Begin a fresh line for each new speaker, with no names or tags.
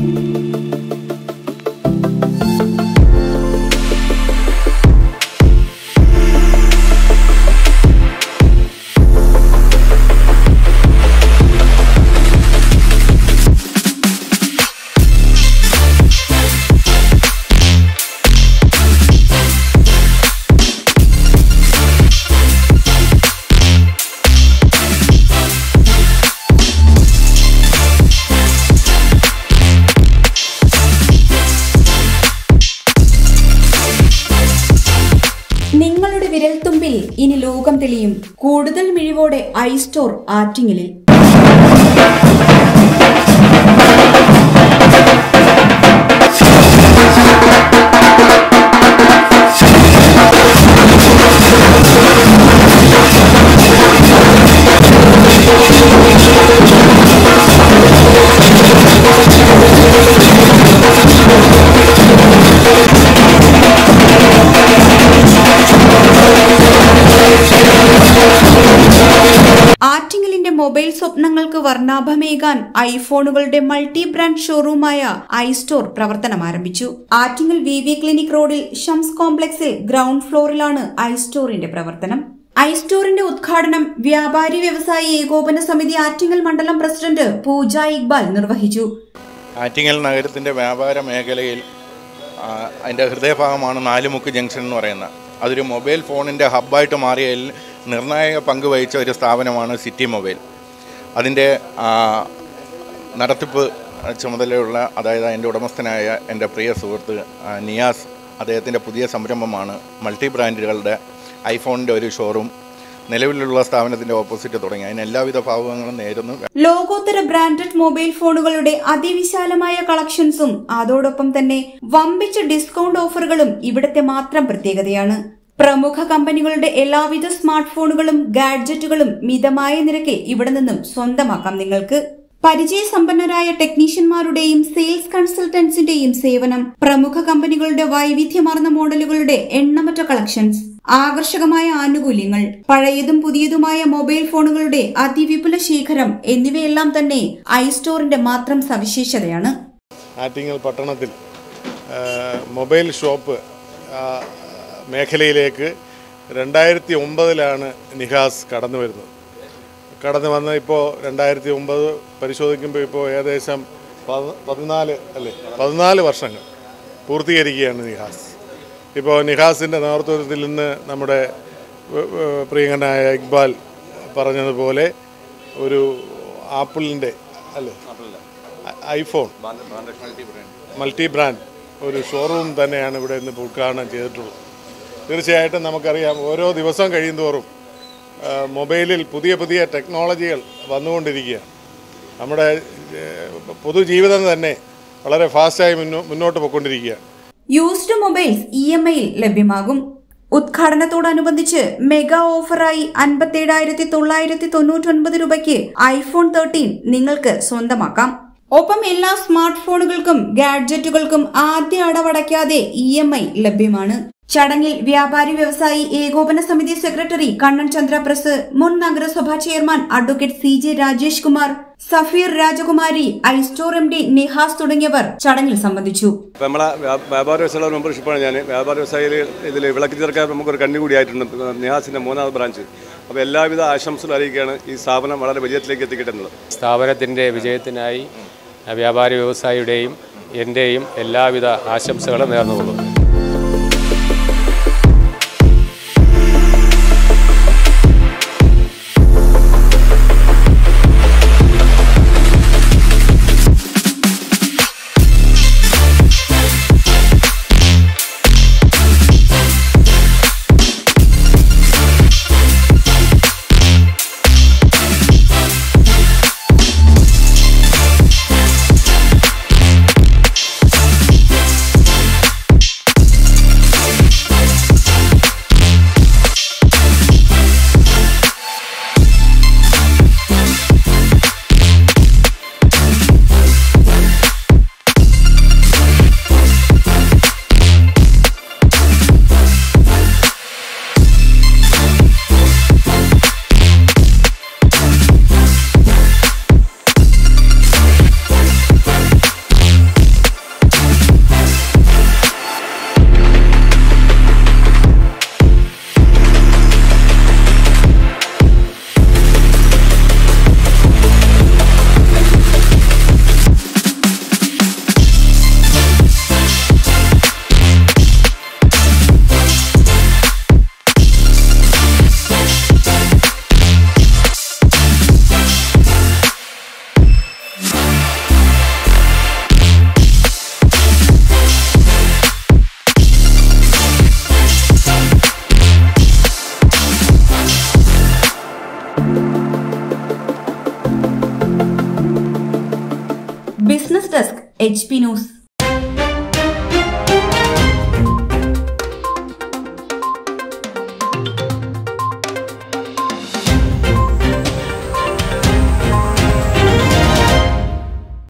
നിങ്ങളുടെ വിരൽത്തുമ്പിൽ ഇനി ലോകം തെളിയും കൂടുതൽ മിഴിവോടെ ഐ സ്റ്റോർ ആറ്റിങ്ങലിൽ ആറ്റിങ്ങലിന്റെ മൊബൈൽ സ്വപ്നങ്ങൾക്ക് വർണ്ണാഭമേകാൻ ഐഫോണുകളുടെ മൾട്ടി ബ്രാൻഡ് ഷോറൂമായ ഐ സ്റ്റോർ പ്രവർത്തനം ആരംഭിച്ചു ആറ്റിങ്ങൽ വി വി ക്ലിനിക് റോഡിൽ ഷംസ് കോംപ്ലക്സിൽ ഗ്രൗണ്ട് ഫ്ലോറിലാണ് ഐ സ്റ്റോറിന്റെ പ്രവർത്തനം ഐ സ്റ്റോറിന്റെ ഉദ്ഘാടനം വ്യാപാരി വ്യവസായി ഏകോപന സമിതി ആറ്റിങ്ങൽ മണ്ഡലം പ്രസിഡന്റ് പൂജ ഇക്ബാൽ നിർവഹിച്ചു
ആറ്റിങ്ങൽ നഗരത്തിൻ്റെ വ്യാപാര മേഖലയിൽ ആ, അതിൻ്റെ ഹൃദയഭാഗമാണ് നാലുമുക്ക് ജംഗ്ഷൻ എന്ന് പറയുന്നത് അതൊരു മൊബൈൽ ഫോണിൻ്റെ ഹബ്ബായിട്ട് മാറിയതിൽ നിർണായക പങ്ക് വഹിച്ച ഒരു സ്ഥാപനമാണ് സിറ്റി മൊബൈൽ അതിൻ്റെ ആ, നടത്തിപ്പ് ചുമതലയുള്ള അതായത് അതിൻ്റെ ഉടമസ്ഥനായ എൻ്റെ പ്രിയ സുഹൃത്ത് ആ, നിയാസ് അദ്ദേഹത്തിൻ്റെ പുതിയ സംരംഭമാണ് മൾട്ടി ബ്രാൻഡുകളുടെ ഐഫോണിൻ്റെ ഒരു ഷോറൂം നിലവിലുള്ള സ്ഥാപനത്തിൻ്റെ ഓപ്പോസിറ്റ് തുടങ്ങി അതിന് എല്ലാവിധ ഭാവങ്ങളും നേരുന്നു
ലോകോത്തര ബ്രാൻഡഡ് മൊബൈൽ ഫോണുകളുടെ അതിവിശാലമായ കളക്ഷൻസും അതോടൊപ്പം തന്നെ വമ്പിച്ച ഡിസ്കൗണ്ട് ഓഫറുകളും ഇവിടുത്തെ മാത്രം പ്രത്യേകതയാണ് പ്രമുഖ കമ്പനികളുടെ എല്ലാവിധ സ്മാർട്ട് ഫോണുകളും ഗാഡ്ജറ്റുകളും മിതമായ നിരക്കിൽ ഇവിടെ നിന്നും സ്വന്തമാക്കാം നിങ്ങൾക്ക് പരിചയസമ്പന്നരായ ടെക്നീഷ്യന്മാരുടെയും സെയിൽസ് കൺസൾട്ടൻസിന്റെയും സേവനം പ്രമുഖ കമ്പനികളുടെ വൈവിധ്യമാർന്ന മോഡലുകളുടെ എണ്ണമറ്റ കളക്ഷൻസ് ആകർഷകമായ ആനുകൂല്യങ്ങൾ പഴയതും പുതിയതുമായ മൊബൈൽ ഫോണുകളുടെ അതിവിപുല ശേഖരം എന്നിവയെല്ലാം തന്നെ ഐ സ്റ്റോറിന്റെ മാത്രം സവിശേഷതയാണ്
ആറ്റിങ്ങൽ പട്ടണത്തിൽ ആ, മൊബൈൽ ഷോപ്പ് ആ, മേഖലയിലേക്ക് രണ്ടായിരത്തി ഒമ്പതിലാണ് നിഹാസ് കടന്നു വരുന്നത് കടന്നു വന്ന് ഇപ്പോൾ രണ്ടായിരത്തി ഒമ്പത് പരിശോധിക്കുമ്പോൾ ഇപ്പോൾ ഏകദേശം പതി- പതിനാല് അല്ലേ പതിനാല് വർഷങ്ങൾ പൂർത്തീകരിക്കുകയാണ് നിഹാസ് ഇപ്പോൾ നിഹാസിൻ്റെ നേതൃത്വത്തിൽ നിന്ന് നമ്മുടെ ഏഹ്, ഏഹ്, പ്രിയങ്കനായ ഇക്ബാൽ പറഞ്ഞതുപോലെ ഒരു ആപ്പിളിൻ്റെ അല്ലേ ഐ- ഐഫോൺ മൾട്ടി ബ്രാൻഡ് ഒരു ഷോറൂം തന്നെയാണ് ഇവിടെ ഇന്ന് ഇപ്പോൾ ഉദ്ഘാടനം ചെയ്തിട്ടുള്ളത് തീർച്ചയായിട്ടും നമുക്കറിയാം ഓരോ ദിവസം കഴിയുന്തോറും ആ, മൊബൈലിൽ പുതിയ പുതിയ ടെക്നോളജികൾ വന്നുകൊണ്ടിരിക്കുകയാണ് നമ്മുടെ ഏഹ്, പൊതുജീവിതം തന്നെ വളരെ ഫാസ്റ്റായി മുന്നോ മുന്നോട്ട് പോയിക്കൊണ്ടിരിക്കുകയാണ്
യൂസ്ഡ് മൊബൈൽസ് ഇ എം ഐയിൽ ലഭ്യമാകും ഉദ്ഘാടനത്തോടനുബന്ധിച്ച് മെഗാ ഓഫറായി അൻപത്തേഴായിരത്തി തൊള്ളായിരത്തി തൊണ്ണൂറ്റൊൻപത് രൂപയ്ക്ക് ഐഫോൺ തേർട്ടീൻ നിങ്ങൾക്ക് സ്വന്തമാക്കാം ഒപ്പം എല്ലാ സ്മാർട്ട് ഫോണുകൾക്കും ഗാഡ്ജറ്റുകൾക്കും ആദ്യ അടവടയ്ക്കാതെ ഇ എം ഐ ലഭ്യമാണ് ചടങ്ങിൽ വ്യാപാരി വ്യവസായി ഏകോപന സമിതി സെക്രട്ടറി കണ്ണൻ ചന്ദ്രപ്രസ് മുൻ നഗരസഭാ chairman advocate C J Rajesh Kumar Safeer Rajakumari iStore M D Nihas തുടങ്ങിയവർ ചടങ്ങിൽ സംബന്ധിച്ചു
ഇപ്പം നമ്മളെ വ്യാ- വ്യാപാര വ്യവസായ മെമ്പർഷിപ്പാണ് ഞാൻ വ്യാപാര വ്യവസായിയിൽ ഇതിൽ വിളക്ക് ചേർക്കാൻ നമുക്കൊരു കണ്ണി കൂടിയായിട്ടുണ്ട് നിഹാസിൻ്റെ മൂന്നാമത് ബ്രാഞ്ച് അപ്പോൾ എല്ലാവിധ ആശംസകൾ അറിയിക്കുകയാണ് ഈ സ്ഥാപനം വളരെ വിജയത്തിലേക്ക് എത്തിക്കട്ടെ എന്നുള്ളത്
സ്ഥാപനത്തിൻ്റെ വിജയത്തിനായി വ്യാപാരി വ്യവസായിയുടെയും എൻ്റെയും എല്ലാവിധ ആശംസകളും നേർന്നുകൊള്ളുന്നു
business desk H P news